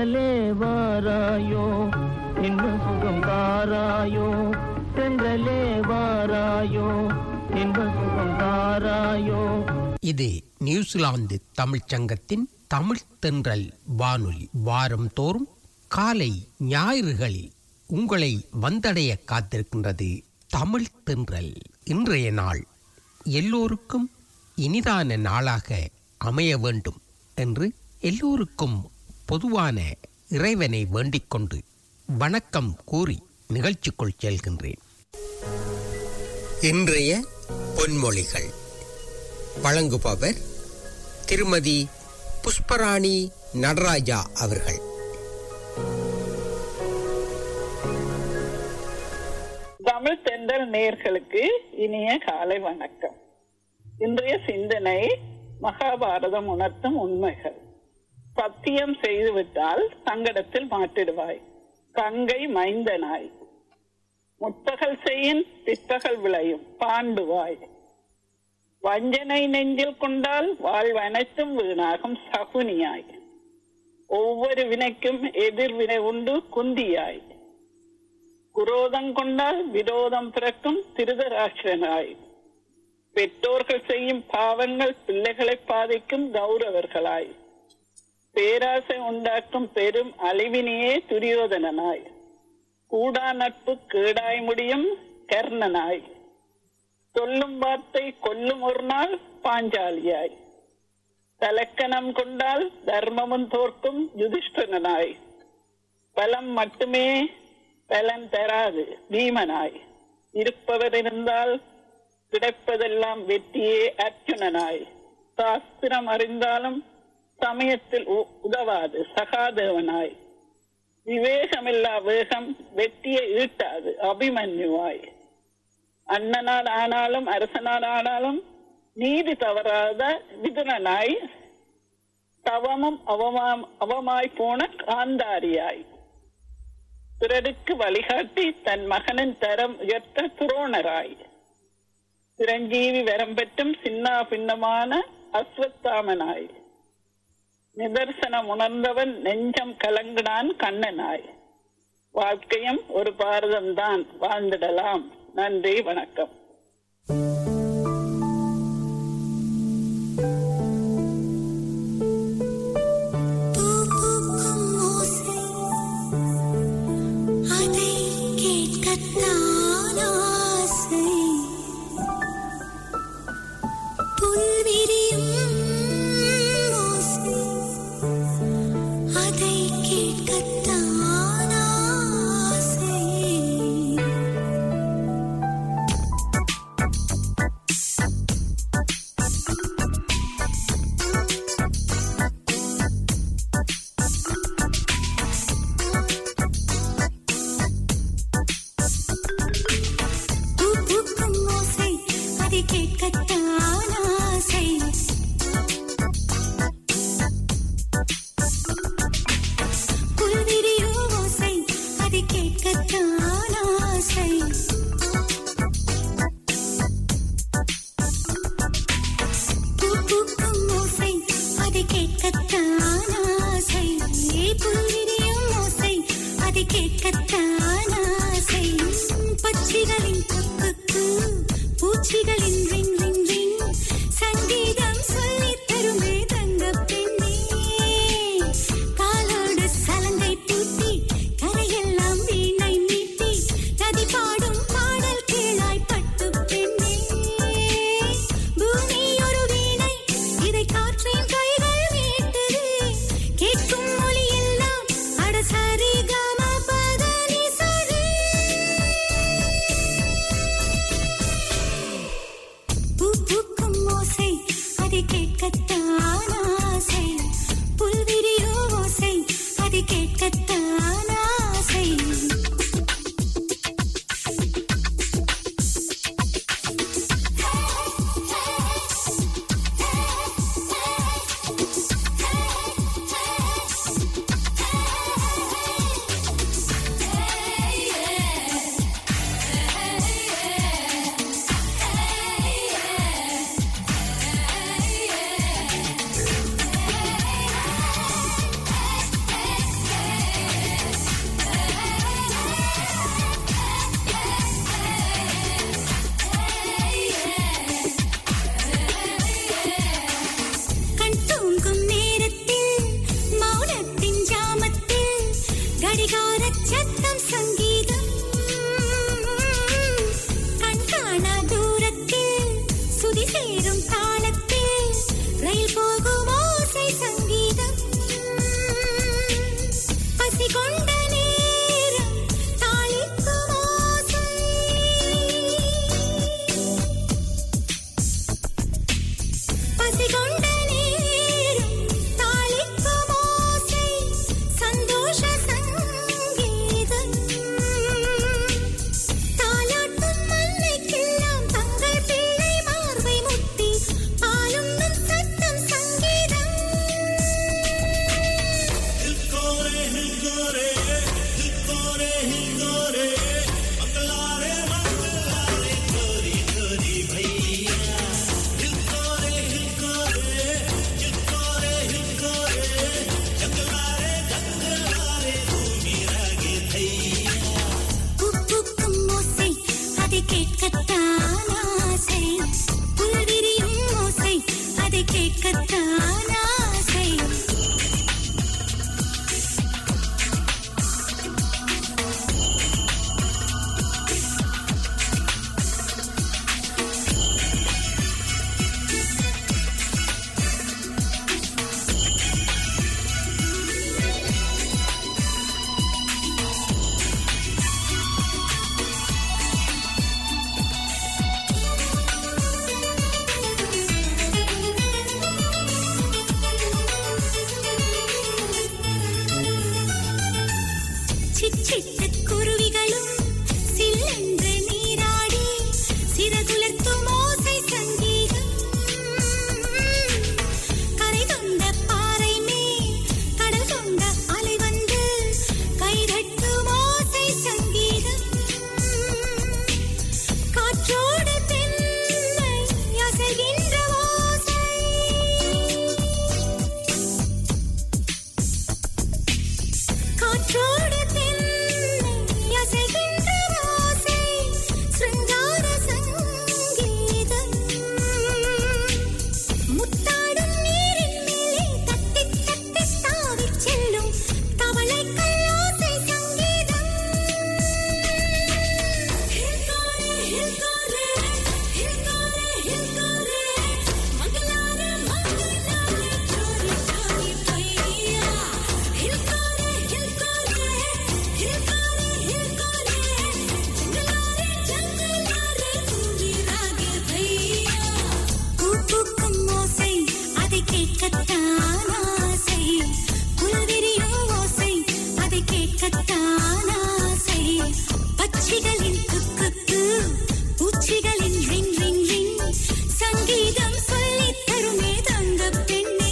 தென்றலே வாராயோ இன்ப சுகம் தாராயோ தென்றலே வாராயோ இன்ப சுகம் தாராயோ இது நியூசிலாந்து தமிழ்ச் சங்கத்தின் தமிழ் தென்றல் வானொலி வாரம் தோறும் காலை ஞாயிறுகளில் உங்களை வந்தடைய காத்திருக்கின்றது தமிழ் தென்றல் இன்றைய நாள் எல்லோருக்கும் இனிதான நாளாக அமைய வேண்டும் என்று எல்லோருக்கும் பொதுவான இறைவனை வேண்டிக் கொண்டு வணக்கம் கூறி நிகழ்ச்சிக்குள் செல்கின்றேன் இன்றைய பொன்மொழிகள் வழங்குபவர் திருமதி புஷ்பராணி நடராஜா அவர்கள் தமிழ் தென்றல் நேர்களுக்கு இனிய காலை வணக்கம் இன்றைய சிந்தனை மகாபாரதம் உணர்த்தும் உண்மைகள் சத்தியம் செய்துவிட்டால் சங்கடத்தில் மாட்டிடுவாய் கங்கை மைந்தனாய் முற்பகல் செய்யின் பிற்பகல் விளையும் பாண்டுவாய் வஞ்சனை நெஞ்சில் கொண்டால் வாழ்வனைத்தும் வீணாகும் சகுனியாய் ஒவ்வொரு வினைக்கும் எதிர்வினை உண்டு குந்தியாய் குரோதம் கொண்டால் விரோதம் பிறக்கும் திருதராஷ்டிரனாய் பெற்றோர்கள் செய்யும் பாவங்கள் பிள்ளைகளை பாதிக்கும் கௌரவர்களாய் பேராசை உண்டாக்கும் பெரும் அழிவினையே துரியோதனனாய் கூடா நட்பு கேடாய் முடியும் கர்ணனாய் சொல்லும் வார்த்தை கொல்லும் ஒரு நாள் பாஞ்சாலியாய் தலக்கணம் கொண்டால் தர்மமும் தோற்கும் யுதிஷ்டனாய் பலம் மட்டுமே பலன் தராது பீமனாய் இருப்பவர் இருந்தால் கிடைப்பதெல்லாம் வெற்றியே அர்ஜுனனாய் சாஸ்திரம் அறிந்தாலும் சமயத்தில் உ- உதவாது சகாதேவனாய் விவேகமில்லா வேகம் வெற்றியை ஈட்டாது அபிமன்யுவாய் அண்ணனால் ஆனாலும் அரசனால் ஆனாலும் நீதி தவறாத விதுனனாய் தவமும் அவமாம் அவமாய் போன காந்தாரியாய் பிறருக்கு வழிகாட்டி தன் மகனின் தரம் உயர்த்த துரோணராய் சிரஞ்சீவி வரம் பெற்றும் சின்னா பின்னமான அஸ்வத்தாமனாய் நிதர்சனம் உணர்ந்தவன் நெஞ்சம் கலங்கினான் கண்ணனாய் வாழ்க்கையும் ஒரு பாரதம்தான் வாழ்ந்திடலாம் நன்றி வணக்கம் பூ பூக்கும் ஓசை அதை கேட்கத்தான் ஆசை புல் விரியும் ஓசை அதை கேட்கத்தான் ஆசை பூ பூக்கும் ஓசை அதை கேட்கத்தான் ஆசை புல்விரியும் ஓசை அதை கேட்கத்தான் ஆசை பூ பூக்கும் ஓசை அதை கேட்கத்தான் ஆசை புல்விரியும் ஓசை அதை கேட்கத்தான் ஆசை பட்சிகளின் கொக்குக்கு பூச்சிகளின் ரிங் ரிங் ரிங் கேட்கத்தான் ஆசை சிச்சிட்டு குருவிகளும் சில்லென்று நீராடி சிறகுலர்த்தும் ஓசை சங்கீதம் கரை தொண்ட பாறை மேல் கடல் கொண்ட அலை வந்து கைதட்டும் ஓசை சங்கீதம் காற்றோடு தென்னை அசைகின்ற ஓசை காற்றோடு தென்னை அசைகின்ற ஓசை சிருங்கார சங்கீதம் முத்தாடும் நீரின் மேலே தட்டித் தட்டித் தாவிச் செல்லும் தவளைகள் ஓசை சங்கீதம் ஹில்காரே ஹில்காரே ஹில்காரே ஹில்காரே மங்களாரே மங்களாரே சோரி சோரி பையா ஹில்காரே ஹில்காரே ஹில்காரே ஹில்காரே ஜங்கலாரே ஜங்கலாரே தூவி ராகே பையா பூக்கும் ஓசை அதை கேட்கத்தான் ஆசை புல்விரியும் ஓசை அதை கேட்கத்தான் ஆசை பட்சிகளின் குக்கு பூச்சிகளின் ரிங் ரிங் ரிங் சங்கீதம் சொல்லித் தருமே தங்கப் பெண்ணே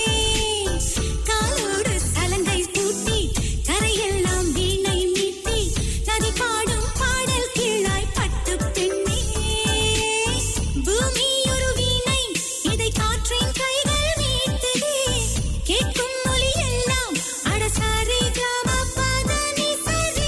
காலோடு சலங்கை பூட்டி கரையெல்லாம் வீணை மீட்டி நதி பாடும் பாடல் கீழாய் பட்டு பெண்ணே பூமி ஒரு வீணை இதை காற்றின் கைகள் மீட்டுதே கேட்கும் மொழி எல்லாம் அடசாரி ஜாம பதனி சரி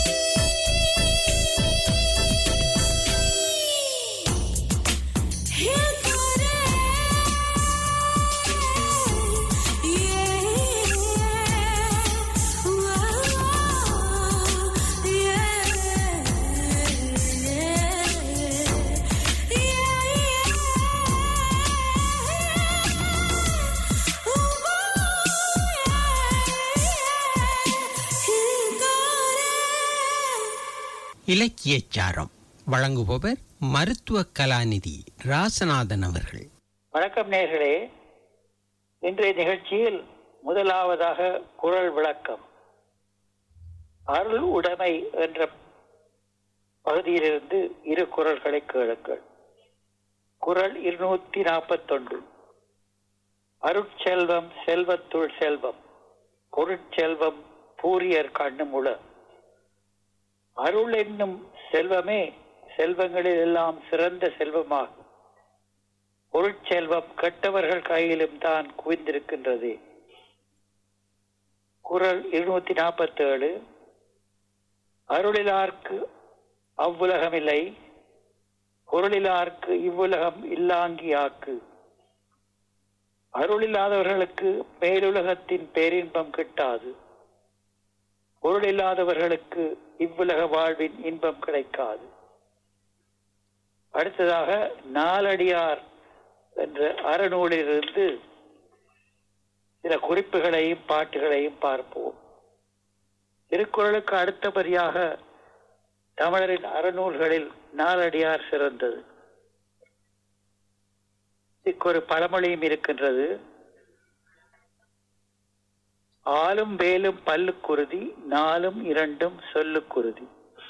இலக்கியச்சாரம் வழங்குபவர் மருத்துவ கலாநிதி ராசநாதன் அவர்கள் வணக்கம் நேர்களே இன்றைய நிகழ்ச்சியில் முதலாவதாக குரல் விளக்கம் அருள் உடைமை என்ற பகுதியிலிருந்து இரு குரல்களை கேளுங்கள் குரல் இருநூத்தி நாற்பத்தொன்று அருட்செல்வம் செல்வத்துள் செல்வம் பொருட்செல்வம் பூரியர் கண்ணுமுள அருள் என்னும் செல்வமே செல்வங்களில் எல்லாம் சிறந்த செல்வமாகும் பொருட்செல்வம் கெட்டவர்கள் கையிலும் தான் குவிந்திருக்கின்றது குரல் இருநூத்தி நாற்பத்தி ஏழு அருளிலார்க்கு அவ்வுலகமில்லை பொருளிலார்க்கு இவ்வுலகம் இல்லாங்கியாக்கு அருளில்லாதவர்களுக்கு மேலுலகத்தின் பேரின்பம் கிட்டாது பொருளில்லாதவர்களுக்கு இவ்வுலக வாழ்வின் இன்பம் கிடைக்காது அடுத்ததாக நாலடியார் என்ற அறநூலிலிருந்து சில குறிப்புகளையும் பாட்டுகளையும் பார்ப்போம் திருக்குறளுக்கு அடுத்தபடியாக தமிழரின் அறநூல்களில் நாலடியார் சிறந்தது இதுக்கு ஒரு பழமொழியும் இருக்கின்றது ஆலும் வேலும் பல்லுக்குருதி நாலும் இரண்டும் சொல்லுக்குருதி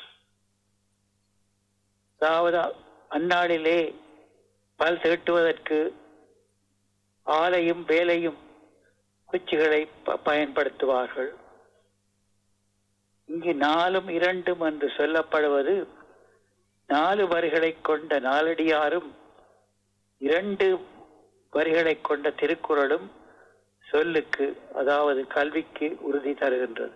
அதாவது அந்நாளிலே பல் தீட்டுவதற்கு ஆலையும் வேலையும் குச்சிகளை ப- பயன்படுத்துவார்கள் இங்கு நாலும் இரண்டும் என்று சொல்லப்படுவது நாலு வரிகளைக் கொண்ட நாலடியாரும் இரண்டு வரிகளைக் கொண்ட திருக்குறளும் சொல்லுக்கு அதாவது கல்விக்கு உறுதி தருகின்றது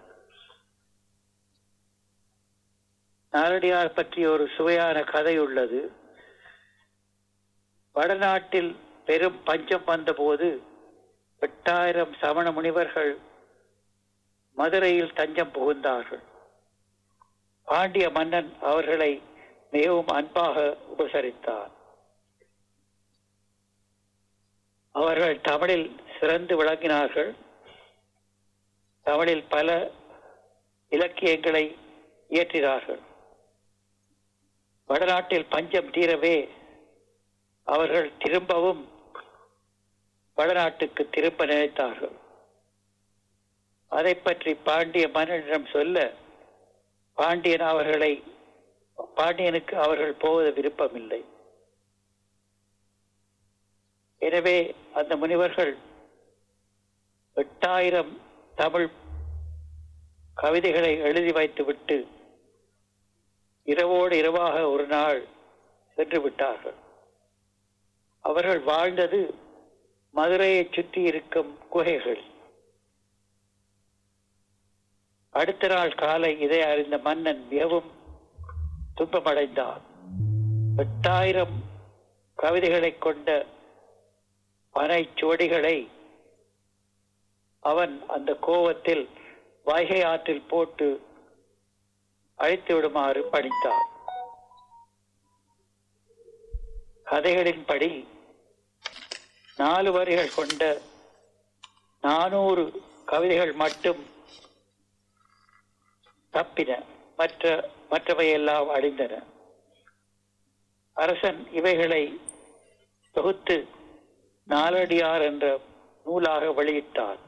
நாலடியார் பற்றிய ஒரு சுவையான கதை உள்ளது வடநாட்டில் பெரும் பஞ்சம் வந்தபோது எட்டாயிரம் சமண முனிவர்கள் மதுரையில் தஞ்சம் புகுந்தார்கள் பாண்டிய மன்னன் அவர்களை மிகவும் அன்பாக உபசரித்தார் அவர்கள் தமிழில் சிறந்து விளங்கினார்கள் தமிழில் பல இலக்கியங்களை இயற்றினார்கள் வடநாட்டில் பஞ்சம் தீரவே அவர்கள் திரும்பவும் வடநாட்டுக்கு திரும்ப நினைத்தார்கள் அதை பற்றி பாண்டிய மன்னனிடம் சொல்ல பாண்டியன் அவர்களை பாண்டியனுக்கு அவர்கள் போவது விருப்பமில்லை எனவே அந்த முனிவர்கள் எட்டாயிரம் தமிழ் கவிதைகளை எழுதி வைத்துவிட்டு இரவோடு இரவாக ஒரு நாள் சென்று விட்டார்கள் அவர்கள் வாழ்ந்தது மதுரையை சுற்றி இருக்கும் குகைகள் அடுத்த நாள் காலை இதை அறிந்த மன்னன் மிகவும் துன்பமடைந்தார் எட்டாயிரம் கவிதைகளை கொண்ட பனை சுவடிகளை அவன் அந்த கோவத்தில் வைகை ஆற்றில் போட்டு அழித்து விடுமாறு பணித்தார் கதைகளின்படி நாலு வரிகள் கொண்ட நானூறு கவிதைகள் மட்டும் தப்பின மற்ற மற்றவையெல்லாம் அழிந்தன அரசன் இவைகளை தொகுத்து நாலடியார் என்ற நூலாக வெளியிட்டார்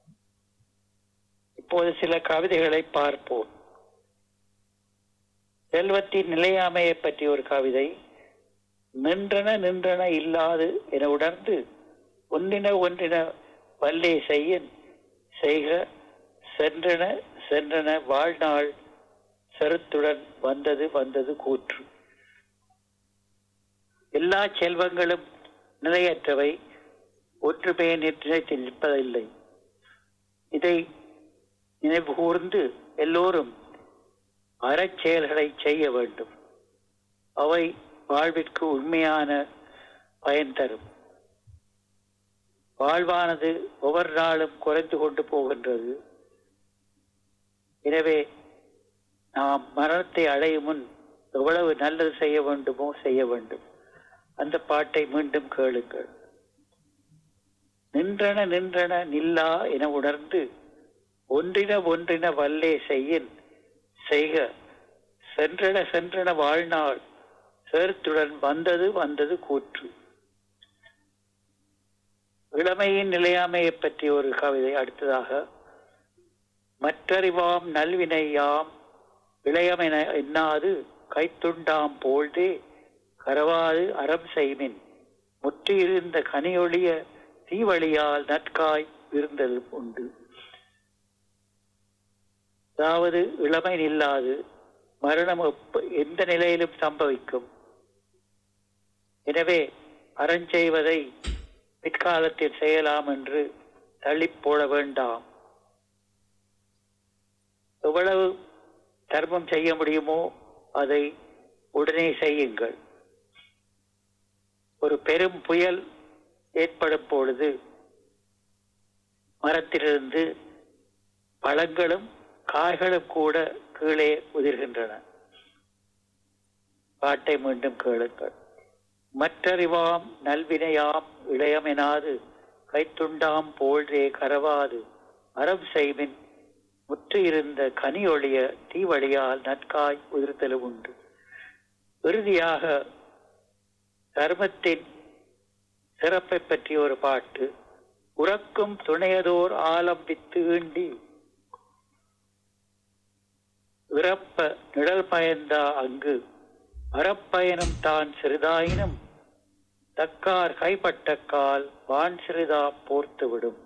இப்போது சில கவிதைகளை பார்ப்போம் செல்வத்தின் நிலையாமையை பற்றி ஒரு கவிதை நின்றன நின்றன இல்லாது என உணர்ந்து ஒன்றின ஒன்றின வல்லே செய்யன் செய்க சென்றன சென்றன வாழ்நாள் செருத்துடன் வந்தது வந்தது கூற்று எல்லா செல்வங்களும் நிலையற்றவை ஒற்றுமையை நிலைத்து நிற்பதில்லை இதை நினைவு கூர்ந்து எல்லோரும் அறச்செயல்களை செய்ய வேண்டும் அவை வாழ்விற்கு உண்மையான பயன் தரும் வாழ்வானது ஒவ்வொரு நாளும் குறைந்து கொண்டு போகின்றது எனவே நாம் மரணத்தை அடையும் முன் எவ்வளவு நல்லது செய்ய வேண்டுமோ செய்ய வேண்டும் அந்த பாட்டை மீண்டும் கேளுங்கள் நின்றன நின்றன நில்லா என உணர்ந்து ஒன்றின ஒன்றின வல்லே செய்யின் செய்க சென்றன சென்றன வாழ்நாள் சேர்த்துடன் வந்தது வந்தது கூற்று இளமையின் நிலையாமையை பற்றி ஒரு கவிதை அடுத்ததாக மற்றறிவாம் நல்வினையாம் இளையமென எண்ணாது கைத்துண்டாம் போழ்தே கரவாது அறம் செய்மின் முற்றியிருந்த கனியொழிய தீவழியால் நற்காய் இருந்தது உண்டு அதாவது இளமை நில்லாது மரணம் எப்ப- எந்த நிலையிலும் சம்பவிக்கும் எனவே அறஞ்செய்வதை பிற்காலத்தில் செய்யலாம் என்று தள்ளிப் போட வேண்டாம் எவ்வளவு தர்மம் செய்ய முடியுமோ அதை உடனே செய்யுங்கள் ஒரு பெரும் புயல் ஏற்படும் பொழுது மரத்திலிருந்து பழங்களும் காய்களும் கூட கீழே உதிர்கின்றன பாட்டை மீண்டும் கேளுங்கள் மற்றறிவாம் நல்வினையாம் இளையமெனாது கைத்துண்டாம் போழ்தே கரவாது அறம் செய்மின் முற்று இருந்த கனியொழிய தீவழியால் நற்காய் உதிர்த்தலும் உண்டு இறுதியாக தர்மத்தின் சிறப்பை பற்றிய ஒரு பாட்டு உறக்கும் துணையதோர் ஆலம் வித்து ஈண்டி இறப்ப நிழல் பயந்தா அங்கு அறப்பயனும் தான் சிறிதாயினும் தக்கார் கைப்பட்ட கால் வான் சிறிதா போர்த்து விடும்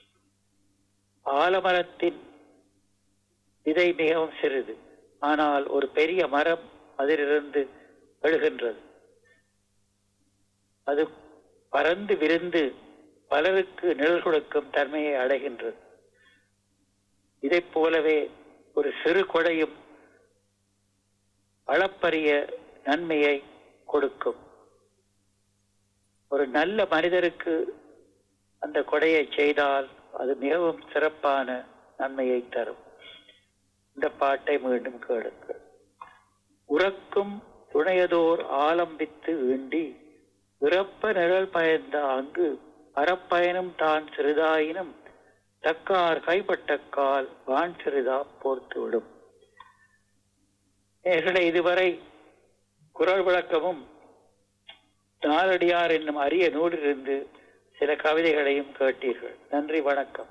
ஆலமரத்தின் விதை மிகவும் சிறிது ஆனால் ஒரு பெரிய மரம் அதிலிருந்து எழுகின்றது அது பறந்து விரிந்து பலருக்கு நிழல் கொடுக்கும் தன்மையை அடைகின்றது இதைப் போலவே ஒரு சிறு கொடையும் அளப்பரிய நன்மையை கொடுக்கும் ஒரு நல்ல மனிதருக்கு அந்த கொடையை செய்தால் அது மிகவும் சிறப்பான நன்மையை தரும் இந்த பாட்டை மீண்டும் கேளுங்கள் உறக்கும் துணையதோர் ஆலம்பித்து ஈண்டி இறப்ப நிழல் பயந்த அங்கு அறப்பயனும் தான் சிறிதாயினும் தக்கார் கைப்பட்ட கால் வான் சிறிதா போர்த்து விடும் நேர்களை இதுவரை குரல் விளக்கமும் நாலடியார் என்னும் அரிய நூலிலிருந்து சில கவிதைகளையும் கேட்டீர்கள் நன்றி வணக்கம்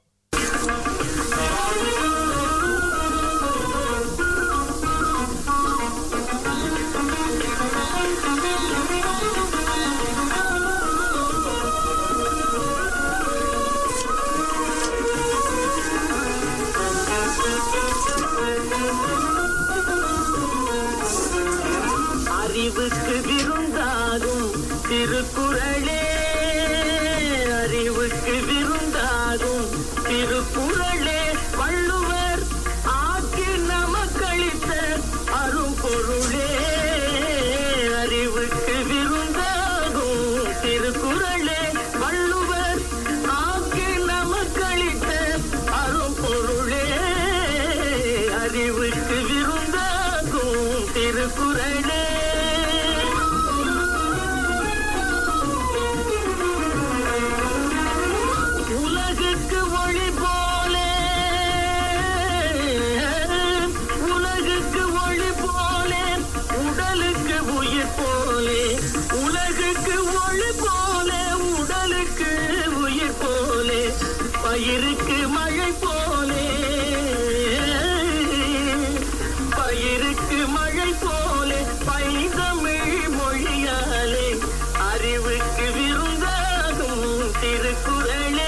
அறிவுக்கு விருந்தாகும் திருக்குறளே அறிவுக்கு விருந்தாகும் திருக்குறளே வள்ளுவர் ஆக்கி நமக்களித்த அரும்பொருளே அறிவுக்கு விருந்தாகும் திருக்குறளே வள்ளுவர் ஆக்கி நமக்களித்த அரும்பொருளே அறிவுக்கு விருந்தாகும் திருக்குறளே உலகுக்கு ஒளி போலே உலகுக்கு ஒளி போலே உடலுக்கு உயிர் போலே உலகுக்கு ஒளி போலே உடலுக்கு உயிர் போலே பயிருக்கு மழை போலே பயிருக்கு மழை போலே பைந்தமிழ் மொழியாலே அறிவுக்கு விருந்தாகும் திருக்குறளே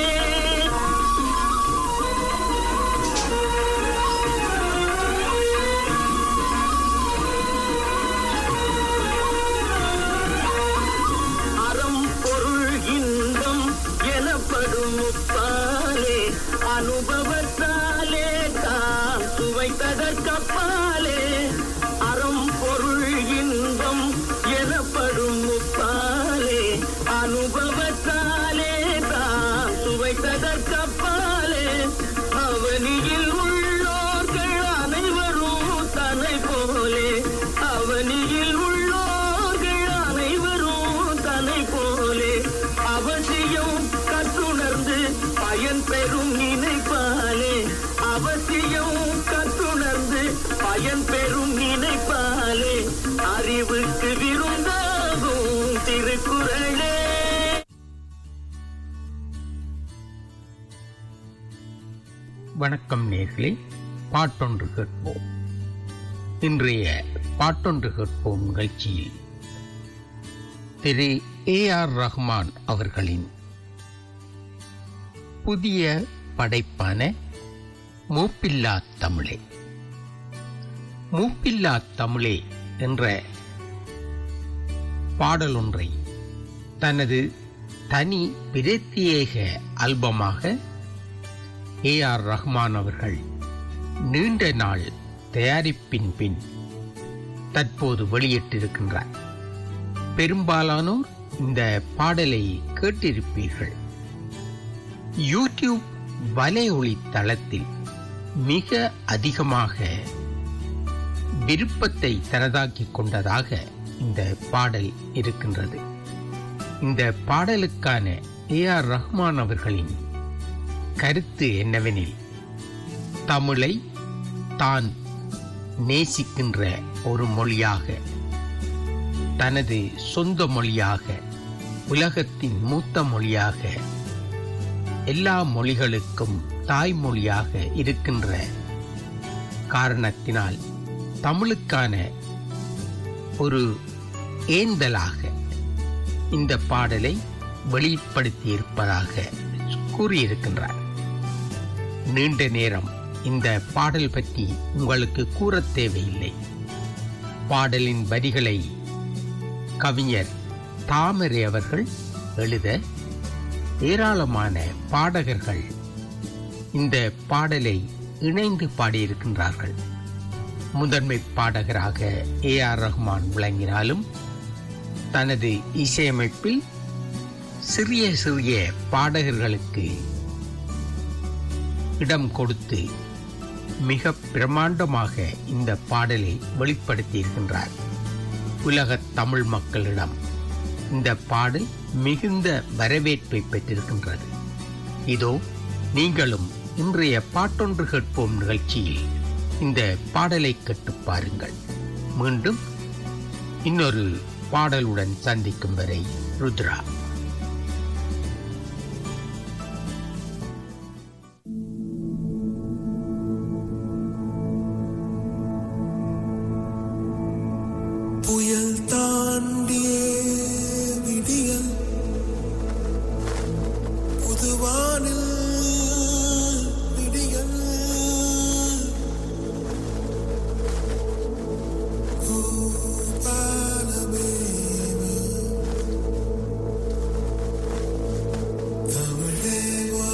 அறம் பொருள் இன்பம் எனப்படும் முப்பாலே அனுபவத்தாலே தாம் சுவைத்ததற்கப்பாலே அறம் பொருள் இன்பம் எனப்படும் முப்பாலே அனுபவத்தாலே தாம் சுவைத்ததற்கப்பாலே அவனியில் உள்ளோர்கள் அனைவரும் தன்னை போலே அவனியில் உள்ளோர்கள் அனைவரும் தன்னை போலே அவசியம் கற்றுணர்ந்து பயன் பெறும் நினைப்பாலே அவசியம் கற்றுணர்ந்து பயன் பெறும் நினைப்பாலே அறிவுக்கு விருந்தாகும் திருக்குறளே வணக்கம் நேர்களே பாட்டொன்று கேட்போம் இன்றைய பாட்டொன்று கேட்போம் நிகழ்ச்சியில் திரு ஏ ஆர் ரஹ்மான் அவர்களின் புதிய படைப்பான மூப்பில்லா தமிழே மூப்பில்லா தமிழே என்ற பாடலொன்றை தனது தனி பிரத்யேக ஆல்பமாக ஏ ஆர் ரஹ்மான் அவர்கள் நீண்ட நாள் தயாரிப்பின் பின் தற்போது வெளியிட்டிருக்கின்றார் பெரும்பாலானோர் இந்த பாடலை கேட்டிருப்பீர்கள் யூடியூப் வலையொலி தளத்தில் மிக அதிகமாக விருப்பத்தை தனதாக்கிக் கொண்டதாக இந்த பாடல் இருக்கின்றது இந்த பாடலுக்கான ஏ ஆர் ரஹ்மான் அவர்களின் கருத்து என்னவெனில் தமிழை தான் நேசிக்கின்ற ஒரு மொழியாக தனது சொந்த மொழியாக உலகத்தின் மூத்த மொழியாக எல்லா மொழிகளுக்கும் தாய்மொழியாக இருக்கின்ற காரணத்தினால் தமிழுக்கான ஒரு ஏந்தலாக இந்த பாடலை வெளிப்படுத்தியிருப்பதாக கூறியிருக்கின்றார் நீண்ட நேரம் இந்த பாடல் பற்றி உங்களுக்கு கூறத் தேவையில்லை பாடலின் வரிகளை கவிஞர் தாமரை அவர்கள் எழுத ஏராளமான பாடகர்கள் இந்த பாடலை இணைந்து பாடியிருக்கின்றார்கள் முதன்மை பாடகராக ஏ ஆர் ரஹ்மான் விளங்கினாலும் தனது இசையமைப்பில் சிறிய சிறிய பாடகர்களுக்கு இடம் கொடுத்து மிக பிரமாண்டமாக இந்த பாடலை வெளிப்படுத்தியிருக்கின்றார் உலகத் தமிழ் மக்களிடம் இந்த பாடல் மிகுந்த வரவேற்பை பெற்றிருக்கின்றது இதோ நீங்களும் இன்றைய பாட்டொன்று கேட்போம் நிகழ்ச்சியில் இந்த பாடலை கேட்டுப் பாருங்கள் மீண்டும் இன்னொரு பாடலுடன் சந்திக்கும் வரை ருத்ரா புயல் தாண்டிய விடியல் புதுவானில் விடியல் பூபாலமே தமிழேவா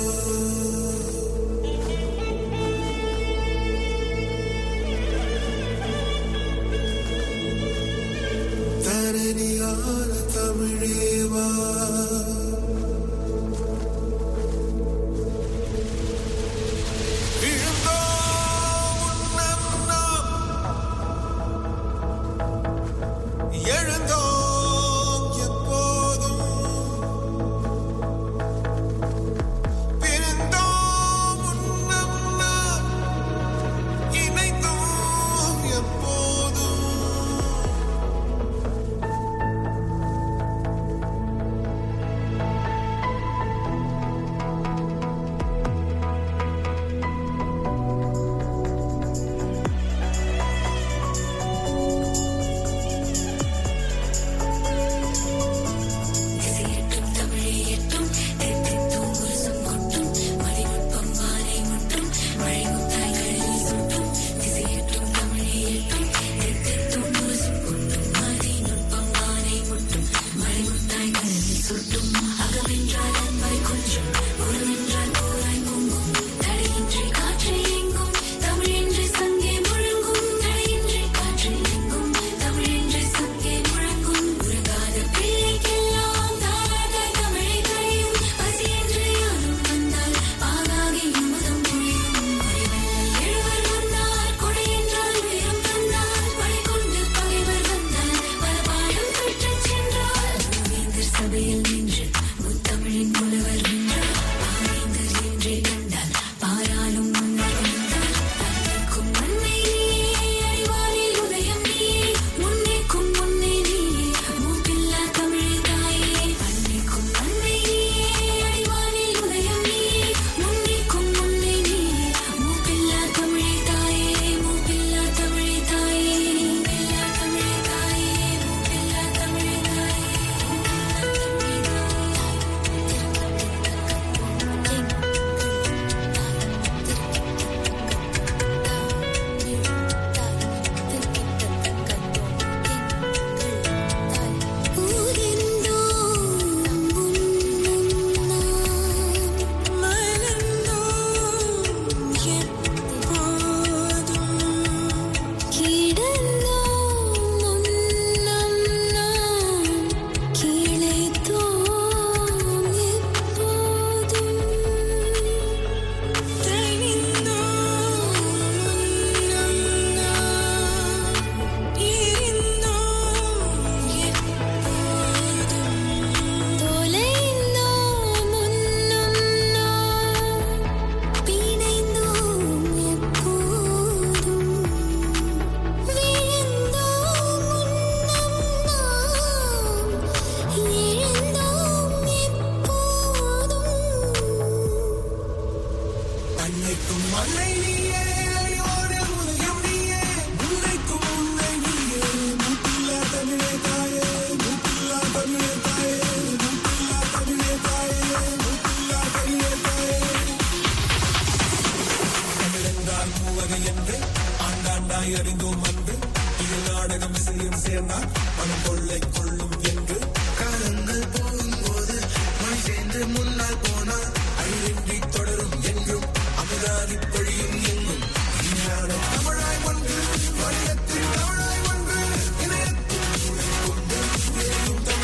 தரணியான தமிழேவா விழுந்தோம் உன்னம் நாம். எழுந்தோம் எப்போதும் பிரிந்தோம் உன்னம் நாம். இணைந்தோம் எப்போதும் திசையட்டும் தமிழேயட்டும் தெத்தித்தும் முரசம் கொட்டும் மதிநுட்பம் வானை முட்டும் மழை முத்தாய் கடலில் சுட்டும் திசையட்டும் தமிழேயட்டும் தெத்தித்தும் முரசம் கொட்டும் மதிநுட்பம் வானை முட்டும் மழை முத்தாய் கடலில் சுட்டும் அகமென்றால் அன்பாய் கொஞ்சம் புறமென்றால் போராய் பொங்கும் தடையின்றி காற்றை எங்கும் தமிழென்று சங்கே முழங்கும் தடையின்றி காற்றை எங்கும் தமிழென்று சங்கே முழங்கும் உறங்காத பிள்ளைக்கெல்லாம் தாராட்ட தமிழை கரையும் பசி என்று யாரும் வந்தால் பாகாகி அமுதம் பொழியும் மறைவல்ல எழுவர் வந்தார் கொடை என்றால் உயரம் வந்தார் படை கொண்டு பகைவர் வந்தார் பல பாடம் பெற்றுச் சென்றார் மூவேந்தர் சபையில் நின்று முத்தமிழின் புலவர் வென்றார் பாவேந்தர் என்றே கண்டால் பாராளும் முன்னர் வந்தார் தன்னைக்கும் மண்ணை நீயே அறிவானில் உதயம் நீயே முன்னேக்கும் முன்னே நீயே மூப்பில்லா தமிழ் தாயே அன்னைக்கும் மண்ணை நீயே அறிவானில் உதயம் நீயே முன்னேக்கும் முன்னே நீயே மூப்பில்லா தமிழ் தாயே மூப்பில்லா தமிழ் தாயே மூப்பில்லா தமிழ் தாயே மூப்பில்லா தமிழ் அன்னைக்கும் அன்னை நீயே அறிவோடு உதயம் நீயே முன்னைக்கும் முன்னை நீயே மூப்பில்லா தமிழே தாயே மூப்பில்லா தமிழே தாயே மூப்பில்லா தமிழே தாயே மூப்பில்லா தமிழே தாயே தமிழென்றால் மூவகை என்று ஆண்டாண்டாய் அறிந்தோம் அன்று இது நாடகம் செய்யும் சேர்ந்தால் மனம் கொள்ளை கொள்ளும் என்று காலங்கள் போகும்போது மொழி சேர்ந்து முன்னால் போனால் அழிவின்றி தொடரும் என்றும் அமுதாதி பொழியும் எங்கும் விஞ்ஞான தமிழாய் ஒன்று வணிகத்தில் தமிழாய் ஒன்று இணையத்தில் கொண்டு எரியும்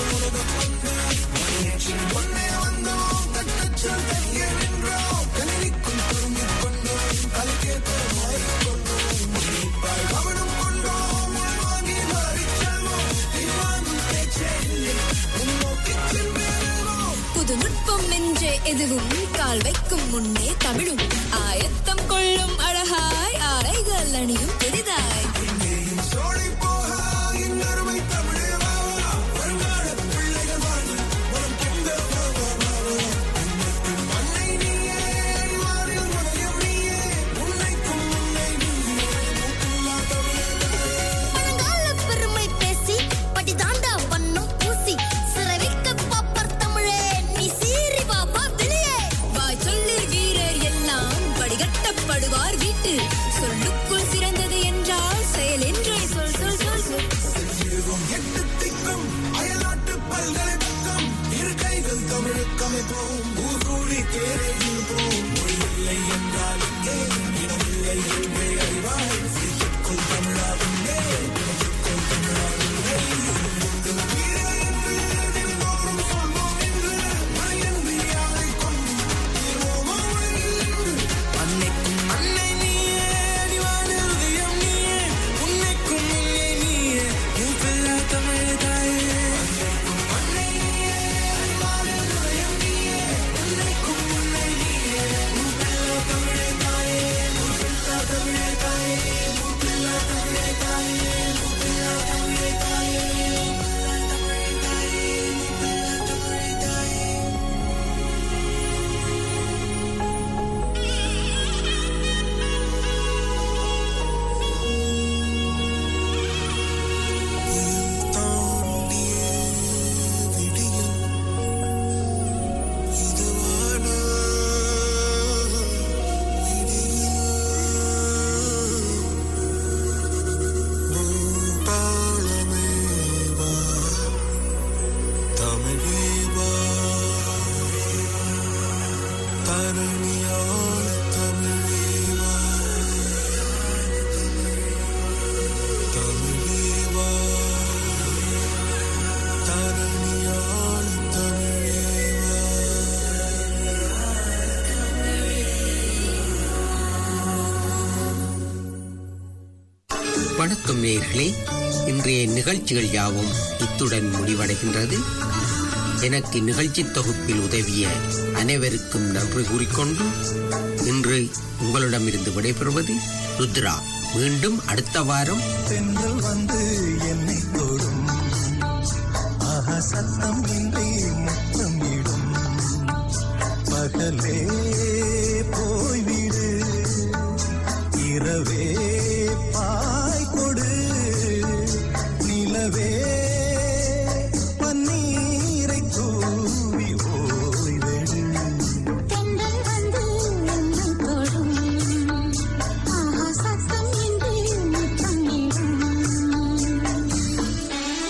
எதுவும் கால் வைக்கும் முன்னே தமிழும் ஆயத்தம் கொள்ளும் அழகாய் ஆடைகள் அணியும் பெரிதாய் சோழி போக இன்னொருமை தமிழே வா வா. வருங்கால பிள்ளைகள் வாழ்வு வரும் பெண்கள் வா வா வா வா. உன்னைக்கும் மண்ணை நீயே அடிவாரில் முனையும் நீயே உன்னைக்கும் முன்னை நீயே மூக்கில்லா தமிழே பழங்கால பெருமை பேசி படி தாண்டா பண்ணும் பூசி சிறவிக்க பாப்பர் தமிழே நீ சீறி பாப்பா வெளியே வாய் சொல்லி வீரர் எல்லாம் வடிகட்டப்படுவார் வீட்டு சொல்லுக்குள் சிறந்தது என்றால் செயல் என்றே சொல் சொல் சொல் சொல் செஞ்சிடுவோம் எட்டு திக்கும் அயல்நாட்டு பல்கலைக்கழகம் இரு கைகள் தமிழுக்கு அமைப்போம் ஊர் கூடி தேரை இழுப்போம் மொழி இல்லை என்றால் இங்கே இனமில்லை என்றே அறிவாய் சிரித்துக்கொள் தமிழாவிங்கே இனத்துக்கொள் தமிழாவிங்கே உங்கள் வீரே என்று தினந்தோறும் சொல்வோம் என்று மழையன்று யாரை கொண்டு தீர்வோமா உலகில் இன்று அன்னைக்கும் அன்னை நீயே அடிவான ஹிருதயம் நீயே உன்னைக்கும் முன்னே நீயே மூப்பில்லா தமிழ் தாயே அன்னைக்கும் அன்னை நீயே அடிவான ஹிருதயம் நீயே உன்னைக்கும் முன்னே நீயே மூப்பில்லா தமிழ் தாயே மூப்பில்லா தமிழ் தாயே மூப்பில்லா தமிழ் தாயே மூப்பில்லா தமிழ் தாயே மூப்பில்லா தமிழ் தாயே மூப்பில்லா தமிழ் தாயே தாண்டிய விடியும் இதுவான விடியும் தாளமே வா தமிழே வா தரணியான தமிழே வா தமிழே வா தரணியான தமிழே வா வணக்கம் நேயர்களே இன்றைய நிகழ்ச்சிகள் யாவும் இத்துடன் முடிவடைகின்றது எனக்கு நிகழ்ச்சி தொகுப்பில் உதவிய அனைவருக்கும் நன்றி கூறிக்கொண்டு இன்று உங்களிடமிருந்து விடைபெறுவது ருத்ரா மீண்டும் அடுத்த வாரம் தென்றல் வந்து